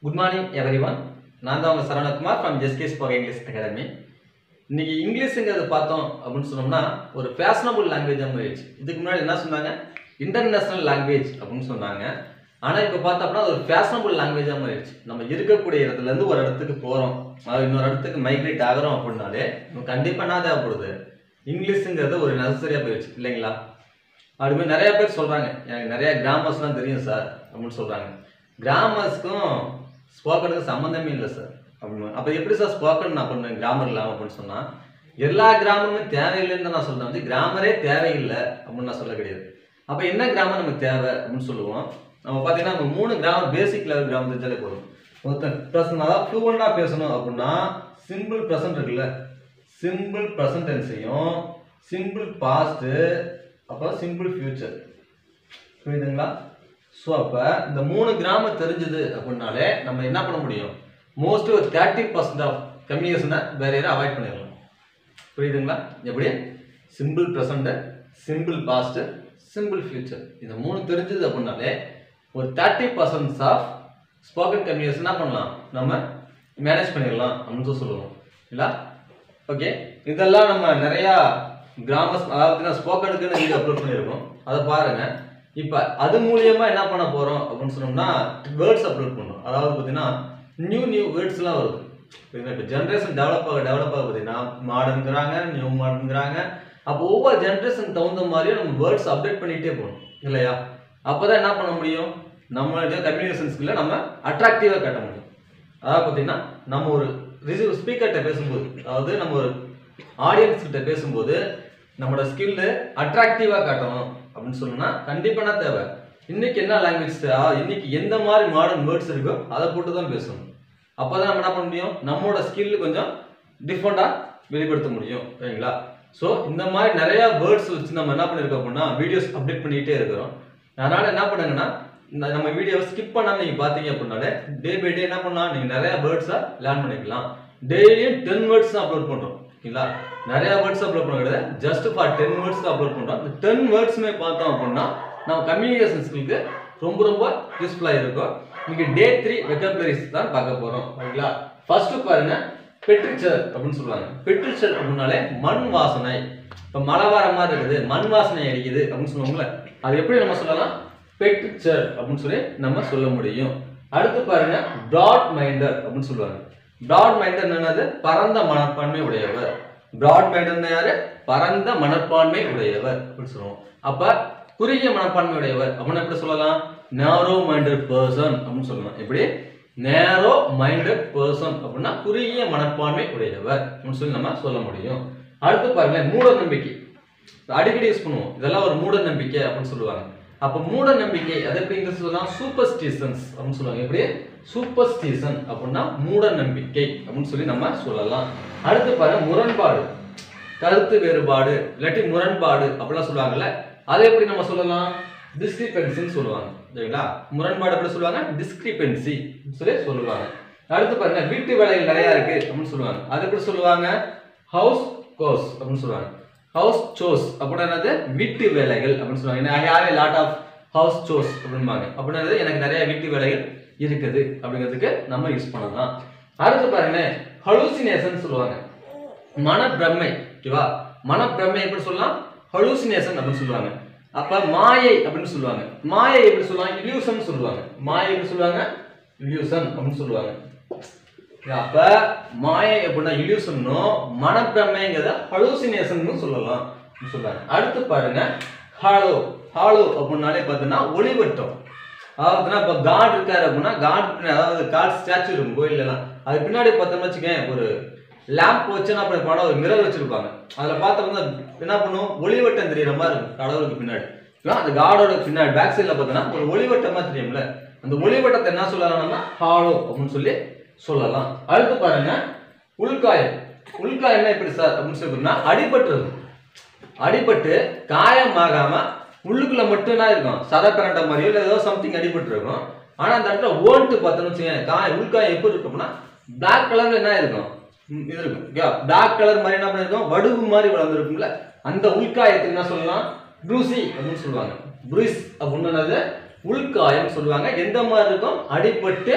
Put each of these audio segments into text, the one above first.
Good morning every one நான் தான் உங்கள் சரவணகுமார் ஃப்ரம் ஜெஸ்கேஸ் ஃபார் இங்கிலீஷ் அகாடமி இன்னைக்கு இங்கிலீஷுங்கிறத பார்த்தோம் அப்படின்னு சொன்னோம்னா ஒரு ஃபேஷனபிள் லாங்குவேஜாக மாறிடுச்சு இதுக்கு முன்னாடி என்ன சொன்னாங்க இன்டர்நேஷ்னல் லாங்குவேஜ் அப்படின்னு சொன்னாங்க ஆனால் இப்போ பார்த்தோம்னா அது ஒரு ஃபேஷனபிள் லாங்குவேஜாக மாறிடுச்சு நம்ம இருக்கக்கூடிய இடத்துலேருந்து ஒரு இடத்துக்கு போகிறோம் அது இன்னொரு இடத்துக்கு மைக்ரேட் ஆகிறோம் அப்படின்னாலே நமக்கு கண்டிப்பாக என்ன தேவைப்படுது இங்கிலீஷுங்கிறது ஒரு நெசசரியாக போயிடுச்சு இல்லைங்களா அதுமாதிரி நிறைய பேர் சொல்கிறாங்க எனக்கு நிறைய கிராமர்ஸ்லாம் தெரியும் சார் அப்படின்னு சொல்கிறாங்க கிராமர்ஸ்க்கும் ஸ்போக்கனுக்கும் சம்மந்தமே இல்லை சார் அப்படின்னு அப்போ எப்படி சார் ஸ்போக்கன் நான் பண்ணுவேன் கிராமர் இல்லாமல் அப்படின்னு சொன்னால் எல்லா கிராமருமே தேவையில்லைன்னு தான் நான் சொல்றேன் வந்து கிராமரே தேவையில்லை அப்படின்னு நான் சொல்ல கிடையாது அப்போ என்ன கிராமர் நமக்கு தேவை அப்படின்னு சொல்லுவோம் நம்ம பார்த்தீங்கன்னா நம்ம மூணு கிராமர் பேசிக் லெவல் கிராமர் தெரிஞ்சாலே போதும் ஒருத்தன் ப்ரெசன்ட் அதாவது ஃப்ளூவெண்டாக பேசணும் அப்படின்னா சிம்பிள் ப்ரெசன்ட் இருக்குல்ல சிம்பிள் ப்ரெசன்ட் டென்ஸையும் சிம்பிள் பாஸ்ட்டு அப்புறம் சிம்பிள் ஃபியூச்சர் புரியுதுங்களா ஸோ அப்போ இந்த மூணு கிராமர் தெரிஞ்சது அப்படின்னாலே நம்ம என்ன பண்ண முடியும் மோஸ்ட்லி ஒரு தேர்ட்டி பர்சன்ட் ஆஃப் கம்யூனிகேஷனை பேரியரை அவாய்ட் பண்ணிடலாம் புரியுதுங்களா எப்படி simple present simple past simple future இந்த மூணு தெரிஞ்சது அப்படின்னாலே ஒரு thirty percents of spoken communication என்ன பண்ணலாம் நம்ம மேனேஜ் பண்ணிடலாம் அப்படின்னு தான் சொல்லுவோம் இல்லை ஓகே இதெல்லாம் நம்ம நிறையா கிராமஸ் அதாவது ஸ்போக்கனுக்குன்னு வீடியோ அப்லோட் பண்ணியிருக்கோம் அதை பாருங்க இப்போ அது மூலியமா என்ன பண்ண போறோம் அப்படின்னு சொன்னோம்னா வேர்ட்ஸ் அப்லோட் பண்ணுறோம் அதாவது பார்த்தீங்கன்னா நியூ நியூ வேர்ட்ஸ்லாம் வருது இப்போ ஜென்ரேஷன் டெவலப் ஆக டெவலப் ஆக பார்த்தீங்கன்னா மாடர்னுங்கிறாங்க நியூ மாடர்னுங்கிறாங்க அப்போ ஒவ்வொரு ஜென்ரேஷன் தகுந்த மாதிரியும் நம்ம வேர்ட்ஸ் அப்டேட் பண்ணிகிட்டே போகணும் இல்லையா அப்போ தான் என்ன பண்ண முடியும் நம்மளுடைய கம்யூனிகேஷன் ஸ்கில்லை நம்ம அட்ராக்டிவாக காட்ட முடியும் அதாவது பார்த்தீங்கன்னா நம்ம ஒரு ரிசீவ் ஸ்பீக்கர்கிட்ட பேசும்போது அதாவது நம்ம ஒரு ஆடியன்ஸ் கிட்ட பேசும்போது நம்மளோட ஸ்கில்லு அட்ராக்டிவாக காட்டணும் அப்படின்னு சொன்னா கண்டிப்பாக என்ன தேவை இன்னைக்கு என்ன லாங்குவேஜ் இன்னைக்கு எந்த மாதிரி மாடர்ன் வேர்ட்ஸ் இருக்கோ அதை போட்டு தான் பேசணும் அப்போ தான் நம்ம என்ன பண்ண முடியும் நம்மளோட ஸ்கில் கொஞ்சம் டிஃப்ரெண்ட்டாக வெளிப்படுத்த முடியும் சரிங்களா ஸோ இந்த மாதிரி நிறைய வேர்ட்ஸ் வச்சு நம்ம என்ன பண்ணியிருக்கோம் அப்படின்னா வீடியோஸ் அப்டேட் பண்ணிக்கிட்டே இருக்கிறோம் அதனால என்ன பண்ணுங்கன்னா இந்த நம்ம வீடியோவை ஸ்கிப் பண்ணாமல் நீங்கள் பார்த்தீங்க அப்படின்னாலே டே பை டே என்ன பண்ணலாம் நீங்கள் நிறைய வேர்ட்ஸை லேர்ன் பண்ணிக்கலாம் டெய்லியும் டென் வேர்ட்ஸ் தான் அப்லோட் பண்ணுறோம் ஓகேங்களா நிறைய வேர்ட்ஸ் அப்லோட் பண்ண கிடையாது ஜஸ்ட் ஃபார் டென் வேர்ட்ஸ் தான் அப்லோட் பண்ணுறோம் இந்த டென் வேர்ட்ஸுமே பார்த்தோம் அப்படின்னா நம்ம கம்யூனிகேஷன் ஸ்கில்க்கு ரொம்ப ரொம்ப யூஸ்ஃபுல்லாக இருக்கும் இன்னைக்கு டே த்ரீ வெக்கபுலரிஸ் தான் பார்க்க போகிறோம் ஓகேங்களா ஃபர்ஸ்ட் பாருங்க பெட்ரிச்சர் அப்படின்னு சொல்லுவாங்க பெட்ரிச்சர் அப்படின்னாலே மண் வாசனை இப்போ மழை வர மாதிரி இருக்குது மண் வாசனை அடிக்குது அப்படின்னு சொல்லுவாங்கல்ல அது எப்படி நம்ம சொல்லலாம் பெட்ரிச்சர் அப்படின்னு சொல்லி நம்ம சொல்ல முடியும் அடுத்து பாருங்க பிராட் மைண்டர் அப்படின்னு சொல்லுவாங்க பிராட் மைண்டர் என்னது பரந்த மனப்பான்மை உடையவர் பிராட் மைண்டர் யாரு பரந்த மனப்பான்மை உடையவர் அப்படின்னு சொல்லுவோம் அப்ப குறுகிய மனப்பான்மை உடையவர் அப்படின்னு எப்படி சொல்லலாம் நேரோ மைண்டட் பர்சன் அப்படின்னு சொல்லலாம் எப்படி நேரோ மைண்டட் பர்சன் அப்படின்னா குறுகிய மனப்பான்மை உடையவர் அப்படின்னு சொல்லி நம்ம சொல்ல முடியும் அடுத்து பாருங்க மூட நம்பிக்கை அடிக்கடி யூஸ் பண்ணுவோம் இதெல்லாம் ஒரு மூட நம்பிக்கை அப்படின்னு சொல்லுவாங்க அப்ப மூட நம்பிக்கை அதை எப்படி இங்கிலீஷ் சொல்லலாம் சூப்பர் ஸ்டீசன்ஸ் அப்படின்னு சொல்லுவாங்க எப்படி சூப்பர் ஸ்டீசன் அப்படின்னா மூட நம்பிக்கை அப்படின்னு சொல்லி நம்ம சொல்லலாம் அடுத்து பாருங்க முரண்பாடு கருத்து வேறுபாடு இல்லாட்டி முரண்பாடு அப்படிலாம் சொல்லுவாங்கல்ல அதை எப்படி நம்ம சொல்லலாம் டிஸ்கிரிபென்சின்னு சொல்லுவாங்க சரிங்களா முரண்பாடு எப்படி சொல்லுவாங்க டிஸ்கிரிபென்சி சொல்லி சொல்லுவாங்க அடுத்து பாருங்க வீட்டு வேலைகள் நிறைய இருக்கு அப்படின்னு சொல்லுவாங்க அது எப்படி சொல்லுவாங்க ஹவுஸ் கோர்ஸ் அப்படின்னு சொல்லுவாங்க ஹவுஸ் சோஸ் அப்படின்னா என்னது வீட்டு வேலைகள் அப்படின்னு சொல்லுவாங்க I have a lot of house சோஸ் அப்படிம்பாங்க அப்படின்றது எனக்கு நிறைய வீட்டு வேலைகள் இருக்குது அப்படிங்கிறதுக்கு நம்ம யூஸ் பண்ணலாம் அடுத்து பாருங்க ஹலூசினேஷன் சொல்லுவாங்க மனப்பிரமை ஓகேவா மனப்பிரமை எப்படி சொல்லலாம் ஹலூசினேஷன் அப்படின்னு சொல்லுவாங்க அப்ப மாயை அப்படின்னு சொல்லுவாங்க மாயை எப்படி சொல்லுவாங்க இல்யூஷன் சொல்லுவாங்க மாயை எப்படி சொல்லுவாங்க இல்யூஷன் அப்படின்னு சொல்லுவாங்க அப்ப மாயை அப்படின்னா இல்யூஷனும் மனப்பிரமைங்கிறத ஹலூசினேஷன் சொல்லலாம் சொல்றாங்க அடுத்து பாருங்க ஹாலோ ஹாலோ அப்படின்னாலே பார்த்தீங்கன்னா ஒளிவட்டம் அதாவது இப்போ காட் இருக்காரு அப்படின்னா காட் அதாவது காட் ஸ்டாச்சு இருக்கும் கோயிலெல்லாம் அது பின்னாடி பார்த்தோம்னு வச்சுக்கேன் ஒரு லேம்ப் வச்சு அப்படி படம் ஒரு மிரர் வச்சிருப்பாங்க அதில் பார்த்தோம்னா என்ன பண்ணும் ஒளிவட்டம் தெரியுற மாதிரி இருக்கும் கடவுளுக்கு பின்னாடி அந்த காடோட பின்னாடி பேக் சைடில் பார்த்தோன்னா ஒரு ஒளிவட்டமா தெரியும்ல அந்த ஒளிவட்டத்தை என்ன சொல்லலாம்னா ஹாலோ அப்படின்னு சொல்லி சொல்லலாம் அடுத்து பாருங்க உள்காயம் உள்காயம்னா எப்படி சார் அப்படின்னு சொல்லி அடிபட்டுறது அடிபட்டு காயமாகாம உள்ளுக்குள்ள மட்டும் என்ன இருக்கும் சத பிரண்ட மாதிரியோ இல்லை ஏதோ சம்திங் அடிபட்டு இருக்கும் ஆனா அந்த இடத்துல ஓன்ட்டு பார்த்தோன்னு வச்சுக்கோங்க காயம் உள்காயம் எப்படி இருக்கும்னா பிளாக் கலர்ல என்ன இருக்கும் ம், இது இருக்கும் பிளாக் கலர் மாதிரி என்ன பண்ணிருக்கோம் வடுவு மாதிரி வளர்ந்துருக்கும்ல அந்த உள்காயத்துக்கு என்ன சொல்லலாம் ப்ரூசி அப்படின்னு சொல்லுவாங்க ப்ரூஸ் அப்படின்றது உள்காயம் சொல்லுவாங்க எந்த மாதிரி இருக்கும் அடிபட்டு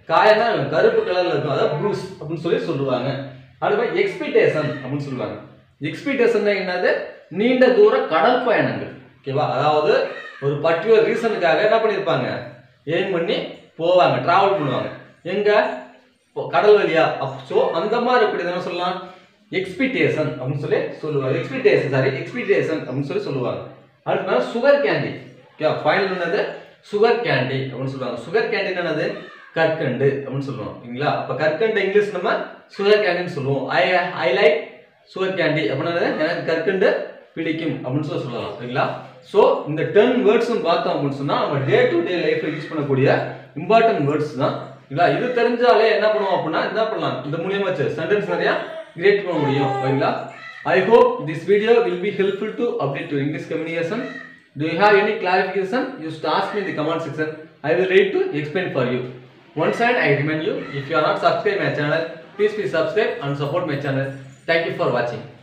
காயம்னா கருப்பு கலர்ல இருக்கும் அதாவது ப்ரூஸ் அப்படின்னு சொல்லி சொல்லுவாங்க அடுத்து எக்ஸ்பெக்டேஷன் அப்படின்னு சொல்லுவாங்க எக்ஸ்பெக்டேஷன் என்னது நீண்ட தூர கடல் பயணங்கள் ஓகேவா அதாவது ஒரு பர்டிகுலர் ரீசனுக்காக என்ன பண்ணியிருப்பாங்க எய்ம் பண்ணி போவாங்க டிராவல் பண்ணுவாங்க எங்க இப்போ கடல் வழியா ஸோ அந்த மாதிரி எப்படி என்ன சொல்லலாம் எக்ஸ்பெக்டேஷன் அப்படின்னு சொல்லி சொல்லுவாங்க எக்ஸ்பெக்டேஷன் சாரி எக்ஸ்பெக்டேஷன் அப்படின்னு சொல்லி சொல்லுவாங்க அடுத்து மேலே சுகர் கேண்டி ஓகே ஃபைனல் என்னது சுகர் கேண்டி அப்படின்னு சொல்லுவாங்க சுகர் கேண்டி என்னது கற்கண்டு அப்படின்னு சொல்லுவோம் ஓகேங்களா அப்போ கற்கண்டு இங்கிலீஷ் நம்ம சுகர் கேண்டின்னு சொல்லுவோம் I I like sugar candy அப்படின்னா எனக்கு கற்கண்டு பிடிக்கும் அப்படின்னு சொல்லி சொல்லலாம் சரிங்களா ஸோ இந்த டென் வேர்ட்ஸும் பார்த்தோம் அப்படின்னு சொன்னால் நம்ம டே டு டே லைஃப்பில் யூஸ் பண்ணக்கூடிய இம்பார்ட்டன்ட் வேர்ட்ஸ் தான் இல்லைங்களா இது தெரிஞ்சாலே என்ன பண்ணுவோம் அப்படின்னா என்ன பண்ணலாம் இந்த மூலியமா சென்டென்ஸ் நிறையா கிரியேட் பண்ண முடியும் ஓகேங்களா I hope this video will be helpful to update to English communication Do you have any clarification? You should ask me in the comment section. I will ready to explain for you. Once again, I remind you, if you are not subscribed my channel, please please subscribe and support my channel. Thank you for watching.